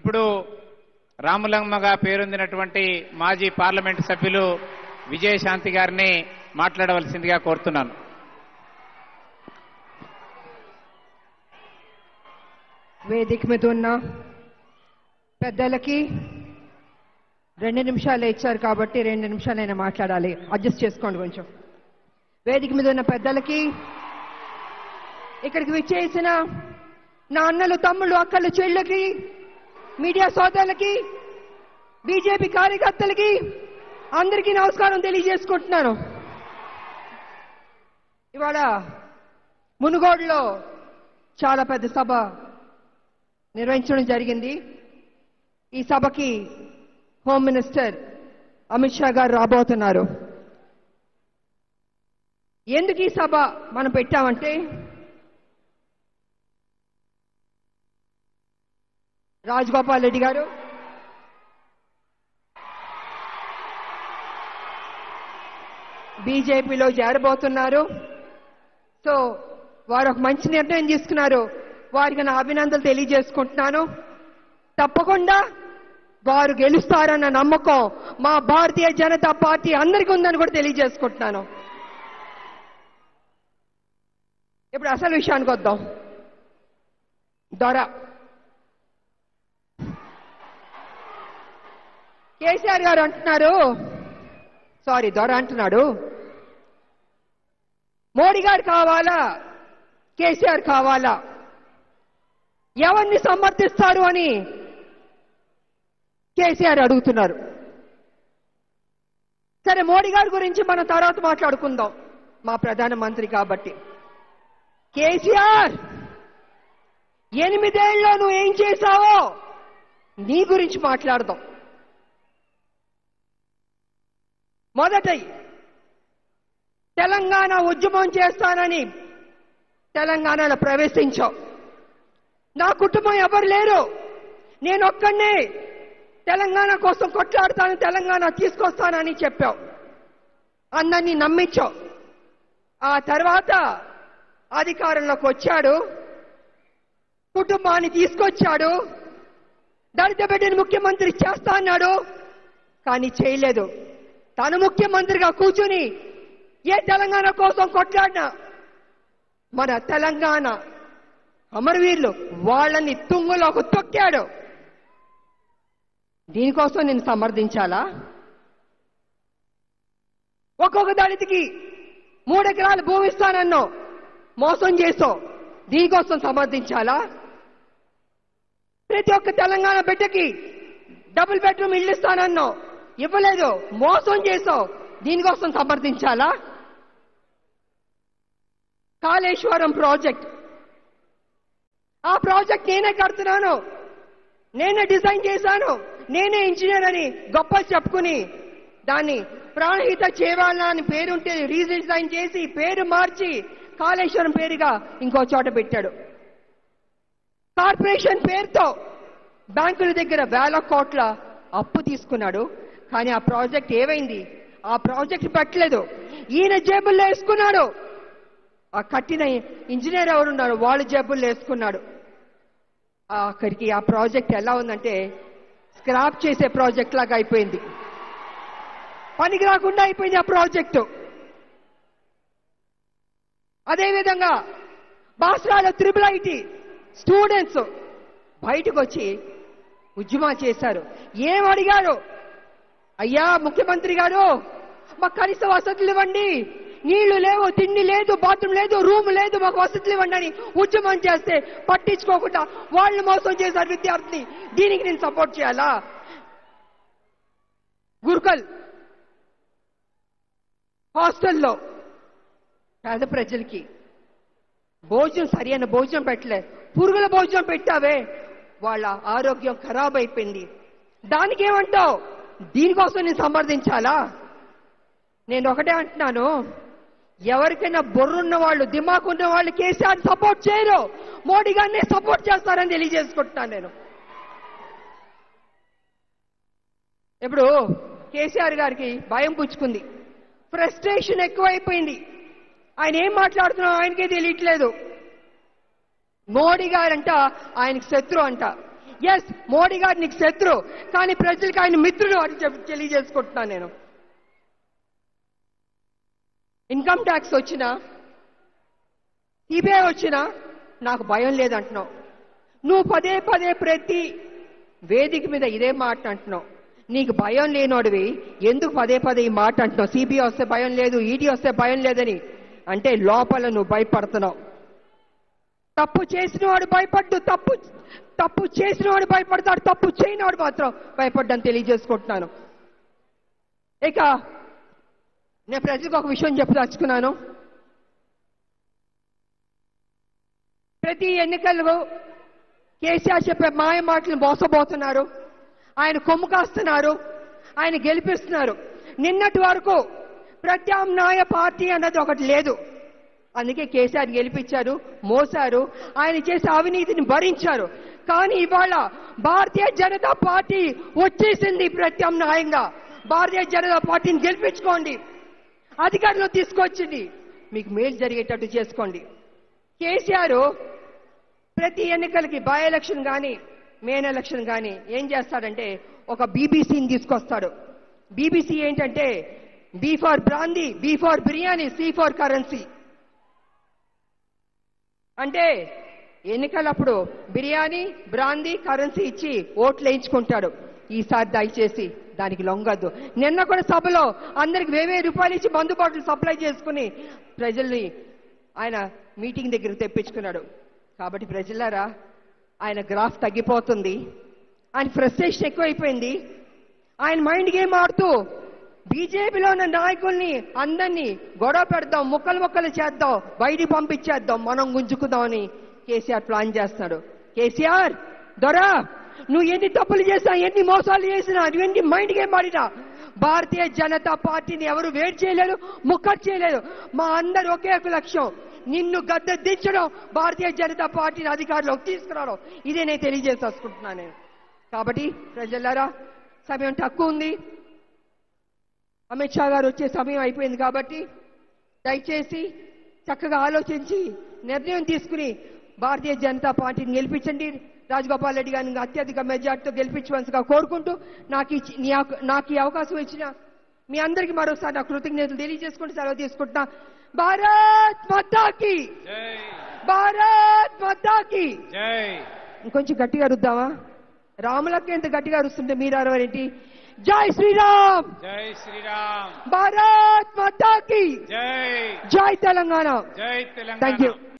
ఇప్పుడు రాములమ్మగా పేరొందినటువంటి మాజీ పార్లమెంటు సభ్యులు విజయశాంతి గారిని మాట్లాడవలసిందిగా కోరుతున్నాను వేదిక మీద ఉన్న పెద్దలకి రెండు నిమిషాలు ఇచ్చారు కాబట్టి రెండు నిమిషాలైనా మాట్లాడాలి అడ్జస్ట్ చేసుకోండి కొంచెం వేదిక మీద ఉన్న పెద్దలకి ఇక్కడికి విచ్చేసిన నా అన్నలు తమ్ముళ్ళు అక్కలు చెళ్ళకి మీడియా సోదరులకి బీజేపీ కార్యకర్తలకి అందరికీ నమస్కారం తెలియజేసుకుంటున్నాను ఇవాళ మునుగోడులో చాలా పెద్ద సభ నిర్వహించడం జరిగింది ఈ సభకి హోమ్ మినిస్టర్ అమిత్ షా గారు రాబోతున్నారు ఎందుకు ఈ సభ మనం పెట్టామంటే రాజగోపాల్ రెడ్డి గారు బీజేపీలో చేరబోతున్నారు సో వారు ఒక మంచి నిర్ణయం తీసుకున్నారు వారికి నా అభినందనలు తెలియజేసుకుంటున్నాను తప్పకుండా వారు గెలుస్తారన్న నమ్మకం మా భారతీయ జనతా పార్టీ అందరికీ ఉందని కూడా తెలియజేసుకుంటున్నాను ఇప్పుడు అసలు విషయానికి వద్దాం దొర కేసీఆర్ గారు అంటున్నారు సారీ దొర అంటున్నాడు మోడీ గారు కావాలా కేసీఆర్ కావాలా ఎవరిని సమర్థిస్తారు అని కేసీఆర్ అడుగుతున్నారు సరే మోడీ గారి గురించి మనం తర్వాత మాట్లాడుకుందాం మా ప్రధానమంత్రి కాబట్టి కేసీఆర్ ఎనిమిదేళ్ళలో నువ్వు ఏం చేశావో నీ గురించి మాట్లాడదాం మొదటి తెలంగాణ ఉద్యమం చేస్తానని తెలంగాణలో ప్రవేశించావు నా కుటుంబం ఎవరు లేరు నేను ఒక్కడినే తెలంగాణ కోసం కొట్లాడతాను తెలంగాణ తీసుకొస్తానని చెప్పావు అందరినీ నమ్మించావు ఆ తర్వాత అధికారంలోకి వచ్చాడు కుటుంబాన్ని తీసుకొచ్చాడు దళిత బిడ్డని ముఖ్యమంత్రి చేస్తా అన్నాడు కానీ చేయలేదు తను ముఖ్యమంత్రిగా కూర్చుని ఏ తెలంగాణ కోసం కొట్లాడినా మన తెలంగాణ అమరవీరులు వాళ్ళని తుంగులోకి తొక్కాడు దీనికోసం నేను సమర్థించాలా ఒక్కొక్క దళితికి మూడెకరాలు భూమి ఇస్తానన్నో మోసం చేసో దీనికోసం సమర్థించాలా ప్రతి ఒక్క తెలంగాణ బిడ్డకి డబుల్ బెడ్రూమ్ ఇల్లు ఇస్తానన్నో ఇవ్వలేదు మోసం చేసావు దీనికోసం సమర్థించాలా కాళేశ్వరం ప్రాజెక్ట్ ఆ ప్రాజెక్ట్ నేనే కడుతున్నాను నేనే డిజైన్ చేశాను నేనే ఇంజనీర్ అని గొప్ప చెప్పుకుని దాన్ని ప్రాణహిత చేవాల అని పేరుంటే రీడిజైన్ చేసి పేరు మార్చి కాళేశ్వరం పేరుగా ఇంకో చోట పెట్టాడు కార్పొరేషన్ పేరుతో బ్యాంకుల దగ్గర వేల కోట్ల అప్పు తీసుకున్నాడు కానీ ఆ ప్రాజెక్ట్ ఏమైంది ఆ ప్రాజెక్ట్ పెట్టలేదు ఈయన జేబుల్లో వేసుకున్నాడు ఆ కట్టిన ఇంజనీర్ ఎవరున్నారు వాళ్ళ జేబుల్లో వేసుకున్నాడు అక్కడికి ఆ ప్రాజెక్ట్ ఎలా ఉందంటే స్క్రాప్ చేసే ప్రాజెక్ట్ లాగా అయిపోయింది పనికి రాకుండా అయిపోయింది ఆ ప్రాజెక్టు అదేవిధంగా బాస్రాలో త్రిబుల్ ఐటి స్టూడెంట్స్ బయటకు వచ్చి ఉద్యమా చేశారు ఏం అడిగారు అయ్యా ముఖ్యమంత్రి గారు మాకు కనీస వసతులు ఇవ్వండి నీళ్లు లేవు తిండి లేదు బాత్రూమ్ లేదు రూమ్ లేదు మాకు వసతులు ఇవ్వండి అని ఉద్యమం చేస్తే పట్టించుకోకుండా వాళ్ళు మోసం చేశారు విద్యార్థిని దీనికి నేను సపోర్ట్ చేయాలా గురుకల్ హాస్టల్లో పేద ప్రజలకి భోజనం సరైన భోజనం పెట్టలే పురుగుల భోజనం పెట్టావే వాళ్ళ ఆరోగ్యం ఖరాబ్ అయిపోయింది దానికి ఏమంటావు దీనికోసం నేను సమర్థించాలా నేను ఒకటే అంటున్నాను ఎవరికైనా బొర్రున్న వాళ్ళు దిమాక్ ఉన్న వాళ్ళు కేసీఆర్ సపోర్ట్ చేయరు మోడీ గారిని సపోర్ట్ చేస్తారని తెలియజేసుకుంటున్నాను నేను ఇప్పుడు కేసీఆర్ గారికి భయం పుచ్చుకుంది ఫ్రస్ట్రేషన్ ఎక్కువైపోయింది ఆయన ఏం మాట్లాడుతున్నారో ఆయనకే తెలియట్లేదు మోడీ గారంట ఆయనకి శత్రు అంట ఎస్ మోడీ గారు నీకు శత్రు కానీ ప్రజలకు ఆయన మిత్రుడు అని చెప్పి తెలియజేసుకుంటున్నాను నేను ఇన్కమ్ ట్యాక్స్ వచ్చినా సిబిఐ వచ్చినా నాకు భయం లేదంటున్నావు నువ్వు పదే పదే ప్రతి వేదిక మీద ఇదే మాట అంటున్నావు నీకు భయం లేనోడివి ఎందుకు పదే పదే ఈ మాట అంటున్నావు సిబిఐ వస్తే భయం లేదు ఈడీ వస్తే భయం లేదని అంటే లోపల నువ్వు భయపడుతున్నావు తప్పు చేసిన వాడు భయపడ్డు తప్పు తప్పు చేసిన వాడు భయపడతాడు తప్పు చేయనివాడు మాత్రం భయపడ్డాను తెలియజేసుకుంటున్నాను ఇక నేను ప్రజలకు ఒక విషయం చెప్పదలుచుకున్నాను ప్రతి ఎన్నికల్లో కేసీఆర్ చెప్పే మాయ మాటలు మోసపోతున్నారు ఆయన కొమ్ము కాస్తున్నారు ఆయన గెలిపిస్తున్నారు నిన్నటి వరకు ప్రత్యామ్నాయ పార్టీ అన్నది ఒకటి లేదు అందుకే కేసీఆర్ గెలిపించారు మోసారు ఆయన చేసే అవినీతిని భరించారు కానీ ఇవాళ భారతీయ జనతా పార్టీ వచ్చేసింది ప్రత్యామ్నాయంగా భారతీయ జనతా పార్టీని గెలిపించుకోండి అధికారంలో తీసుకొచ్చింది మీకు మేలు జరిగేటట్టు చేసుకోండి కేసీఆర్ ప్రతి ఎన్నికలకి బై ఎలక్షన్ కానీ మెయిన్ ఎలక్షన్ కానీ ఏం చేస్తాడంటే ఒక బీబీసీని తీసుకొస్తాడు బీబీసీ ఏంటంటే B for brandy B for biryani C for currency అంటే ఎన్నికలప్పుడు బిర్యానీ బ్రాందీ కరెన్సీ ఇచ్చి ఓట్లు వేయించుకుంటాడు ఈసారి దయచేసి దానికి లొంగద్దు నిన్న కూడా సభలో అందరికి వేవే రూపాయలు ఇచ్చి మందు బాటిల్ సప్లై చేసుకుని ప్రజల్ని ఆయన మీటింగ్ దగ్గర తెప్పించుకున్నాడు కాబట్టి ప్రజలారా ఆయన గ్రాఫ్ తగ్గిపోతుంది ఆయన ఫ్రస్ట్రేషన్ ఎక్కువైపోయింది ఆయన మైండ్ గేమ్ ఆడుతూ బీజేపీలో ఉన్న నాయకుల్ని అందరినీ గొడవ పెడదాం ముక్కలు ముక్కలు చేద్దాం బయటికి పంపించేద్దాం మనం గుంజుకుందామని కేసీఆర్ ప్లాన్ చేస్తున్నాడు కేసీఆర్ దొరా నువ్వు ఎన్ని తప్పులు చేసినా ఎన్ని మోసాలు చేసినా నువ్వు ఎన్ని మైండ్ గేమ్ ఆడినా భారతీయ జనతా పార్టీని ఎవరు వేడి చేయలేరు ముక్కలు చేయలేరు మా అందరు ఒకే ఒక లక్ష్యం నిన్ను గద్దె దించడం భారతీయ జనతా పార్టీని అధికారంలోకి తీసుకురావడం ఇదే నేను తెలియజేసేసుకుంటున్నాను నేను కాబట్టి ప్రజలారా సమయం తక్కువ ఉంది అమిత్ షా గారు వచ్చే సమయం అయిపోయింది కాబట్టి దయచేసి చక్కగా ఆలోచించి నిర్ణయం తీసుకుని భారతీయ జనతా పార్టీని గెలిపించండి రాజగోపాల్ రెడ్డి గారిని అత్యధిక మెజార్టీతో గెలిపించవలసిగా కోరుకుంటూ నాకు ఇచ్చి నీ అవ- నాకు ఈ అవకాశం ఇచ్చిన మీ అందరికీ మరోసారి నా కృతజ్ఞతలు తెలియజేసుకుంటూ సెలవు తీసుకుంటున్నా భారత్ మాతాకి జై భారత్ మాతాకి జై ఇంకొంచెం గట్టిగా అరుద్దామా రాములకి ఎంత గట్టిగా అరుస్తుంటే మీరు అరవరేంటి జై శ్రీరామ్ జై శ్రీరామ్ భారత్ మాతాకి జై జై తెలంగాణ జై థ్యాంక్ యూ తెలంగాణ